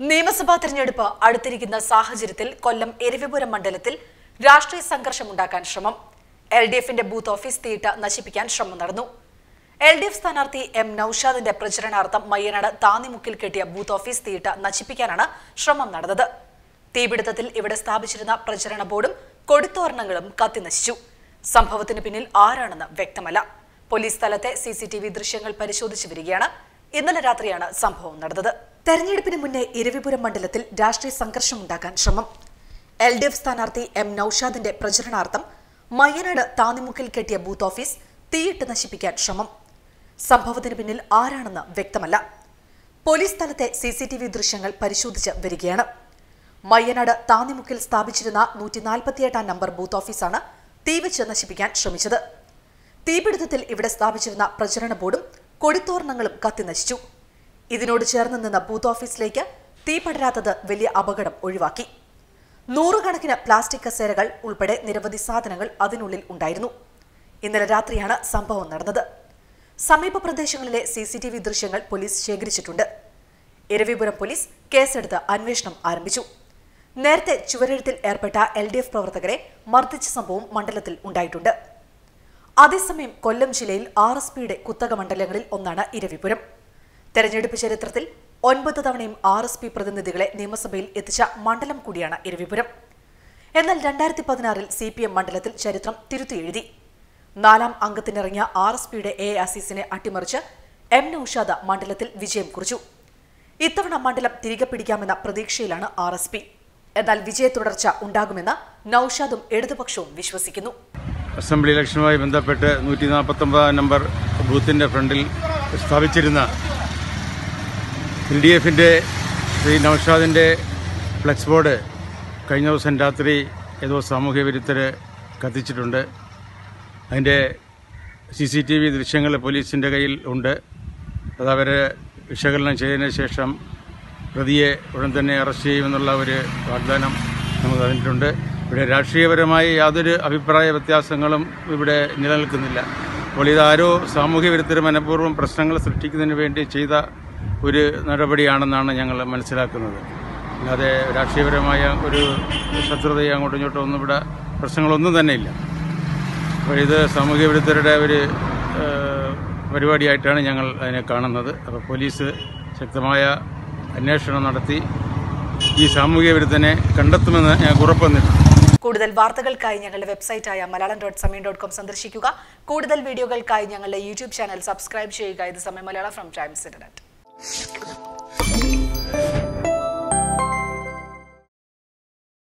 നിയമസഭാ തെരഞ്ഞെടുപ്പ് അടുത്തിരിക്കുന്ന സാഹചര്യത്തിൽ കൊല്ലം എരവിപുരം മണ്ഡലത്തിൽ രാഷ്ട്രീയ സംഘർഷമുണ്ടാക്കാൻ ശ്രമം എൽ ഡി എഫിന്റെ ബൂത്ത് ഓഫീസ് തീയിട്ട് നശിപ്പിക്കാൻ ശ്രമം നടന്നു എൽ ഡി എഫ് സ്ഥാനാർത്ഥി എം നൌഷാദിന്റെ പ്രചരണാർത്ഥം മയ്യനാട് താന്നിമുക്കിൽ കെട്ടിയ ബൂത്ത് ഓഫീസ് തീയിട്ട് നശിപ്പിക്കാനാണ് ശ്രമം നടന്നത് തീപിടുത്തത്തിൽ ഇവിടെ സ്ഥാപിച്ചിരുന്ന പ്രചരണ ബോർഡും കൊടിത്തോരണങ്ങളും കത്തിനശിച്ചു സംഭവത്തിന് പിന്നിൽ ആരാണെന്ന് വ്യക്തമല്ല പോലീസ് സ്ഥലത്തെ സി സി ടി വി ദൃശ്യങ്ങൾ പരിശോധിച്ചു വരികയാണ് ഇന്നലെ രാത്രിയാണ് സംഭവം നടന്നത് തെരഞ്ഞെടുപ്പിന് മുന്നേ ഇരവിപുരം മണ്ഡലത്തിൽ രാഷ്ട്രീയ സംഘർഷമുണ്ടാക്കാൻ ശ്രമം എൽ ഡി എഫ് സ്ഥാനാർത്ഥി എം നൌഷാദിന്റെ പ്രചരണാർത്ഥം മയ്യനാട് താന്നിമുക്കിൽ കെട്ടിയ ബൂത്ത് ഓഫീസ് തീയിട്ട് നശിപ്പിക്കാൻ ശ്രമം സംഭവത്തിന് പിന്നിൽ ആരാണെന്ന് വ്യക്തമല്ല പോലീസ് സ്ഥലത്തെ സി സി ടി വി ദൃശ്യങ്ങൾ പരിശോധിച്ച് വരികയാണ് മയ്യനാട് താന്നിമുക്കിൽ സ്ഥാപിച്ചിരുന്ന നൂറ്റി നാൽപ്പത്തിയെട്ടാം നമ്പർ ബൂത്ത് ഓഫീസാണ് തീവച്ച് നശിപ്പിക്കാൻ ശ്രമിച്ചത് തീപിടുത്തത്തിൽ ഇവിടെ സ്ഥാപിച്ചിരുന്ന പ്രചരണ ബോർഡും കൊടിത്തോരണങ്ങളും കത്തിനശിച്ചു ഇതിനോട് ചേർന്ന് നിന്ന ബൂത്ത് ഓഫീസിലേക്ക് തീ പടരാത്തത് വലിയ അപകടം ഒഴിവാക്കി നൂറുകണക്കിന് പ്ലാസ്റ്റിക് കസേരകൾ ഉൾപ്പെടെ നിരവധി സാധനങ്ങൾ അതിനുള്ളിൽ ഉണ്ടായിരുന്നു ഇന്നലെ രാത്രിയാണ് സംഭവം നടന്നത് സമീപ പ്രദേശങ്ങളിലെ സി സി ടി വി ദൃശ്യങ്ങൾ പോലീസ് ശേഖരിച്ചിട്ടുണ്ട് ഇരവിപുരം പോലീസ് കേസെടുത്ത് അന്വേഷണം ആരംഭിച്ചു നേരത്തെ ചുവരെഴുത്തിൽ ഏർപ്പെട്ട എൽ ഡി എഫ് പ്രവർത്തകരെ മർദ്ദിച്ച സംഭവം മണ്ഡലത്തിൽ ഉണ്ടായിട്ടുണ്ട് അതേസമയം കൊല്ലം ജില്ലയിൽ ആർ എസ് പിയുടെ കുത്തക മണ്ഡലങ്ങളിൽ ഒന്നാണ് ഇരവിപുരം തെരഞ്ഞെടുപ്പ് ചരിത്രത്തിൽ ഒൻപത് തവണയും ആർ എസ് പി പ്രതിനിധികളെ നിയമസഭയിൽ എത്തിച്ച മണ്ഡലം കൂടിയാണ് ഇരവിപുരം എന്നാൽ രണ്ടായിരത്തി പതിനാറിൽ സി പി എം മണ്ഡലത്തിൽ ചരിത്രം തിരുത്തി എഴുതി നാലാം അംഗത്തിനിറങ്ങിയ ആർ എസ് പിയുടെ എ അസീസിനെ അട്ടിമറിച്ച് എം നൌഷാദ മണ്ഡലത്തിൽ വിജയം കുറിച്ചു ഇത്തവണ മണ്ഡലം തിരികെ പിടിക്കാമെന്ന പ്രതീക്ഷയിലാണ് ആർ എസ് പി എന്നാൽ വിജയ തുടർച്ച ഉണ്ടാകുമെന്ന് നൌഷാദും ഇടതുപക്ഷവും വിശ്വസിക്കുന്നു അസംബ്ലി ഇലക്ഷനുമായി ബന്ധപ്പെട്ട് നൂറ്റി നാൽപ്പത്തൊമ്പതാം നമ്പർ ബൂത്തിൻ്റെ ഫ്രണ്ടിൽ സ്ഥാപിച്ചിരുന്ന എൽ ഡി എഫിൻ്റെ ശ്രീ നൌഷാദിൻ്റെ ഫ്ലെക്സ് ബോർഡ് കഴിഞ്ഞ ദിവസം രാത്രി ഏതോ സാമൂഹ്യ വിരുദ്ധർ കത്തിച്ചിട്ടുണ്ട് അതിൻ്റെ സി സി ടി വി ദൃശ്യങ്ങൾ പോലീസിൻ്റെ കയ്യിൽ ഉണ്ട് അത് അവർ വിശകലനം ചെയ്തതിന് ശേഷം പ്രതിയെ ഉടൻ തന്നെ അറസ്റ്റ് ചെയ്യുമെന്നുള്ള ഒരു വാഗ്ദാനം നമുക്ക് തന്നിട്ടുണ്ട് ഇവിടെ രാഷ്ട്രീയപരമായി യാതൊരു അഭിപ്രായ വ്യത്യാസങ്ങളും ഇവിടെ നിലനിൽക്കുന്നില്ല അപ്പോൾ ഇതാരോ സാമൂഹ്യ വിരുദ്ധർ മനഃപൂർവ്വം പ്രശ്നങ്ങൾ സൃഷ്ടിക്കുന്നതിന് വേണ്ടി ചെയ്ത ഒരു നടപടിയാണെന്നാണ് ഞങ്ങൾ മനസ്സിലാക്കുന്നത് അല്ലാതെ രാഷ്ട്രീയപരമായ ഒരു ശത്രുതയോ അങ്ങോട്ടും ഇങ്ങോട്ടും ഒന്നും ഇവിടെ പ്രശ്നങ്ങളൊന്നും തന്നെ ഇല്ല അപ്പോൾ ഇത് സാമൂഹ്യ വിരുദ്ധരുടെ ഒരു ഏഹ്, പരിപാടിയായിട്ടാണ് ഞങ്ങൾ അതിനെ കാണുന്നത് അപ്പോൾ പോലീസ് ശക്തമായ അന്വേഷണം നടത്തി ഈ സാമൂഹ്യ വിരുദ്ധനെ കണ്ടെത്തുമെന്ന് ഞങ്ങൾക്ക് ഉറപ്പ് തന്നിട്ടുണ്ട് കൂടുതൽ വാർത്തകൾക്കായി ഞങ്ങളുടെ വെബ്സൈറ്റായ Malayalam dot Samayam dot com സന്ദർശിക്കുക കൂടുതൽ വീഡിയോകൾക്കായി ഞങ്ങളുടെ യൂട്യൂബ് ചാനൽ സബ്സ്ക്രൈബ് ചെയ്യുക ഇത് സമയം മലയാളം ഫ്രം ടൈംസ് ഇന്റർനെറ്റ്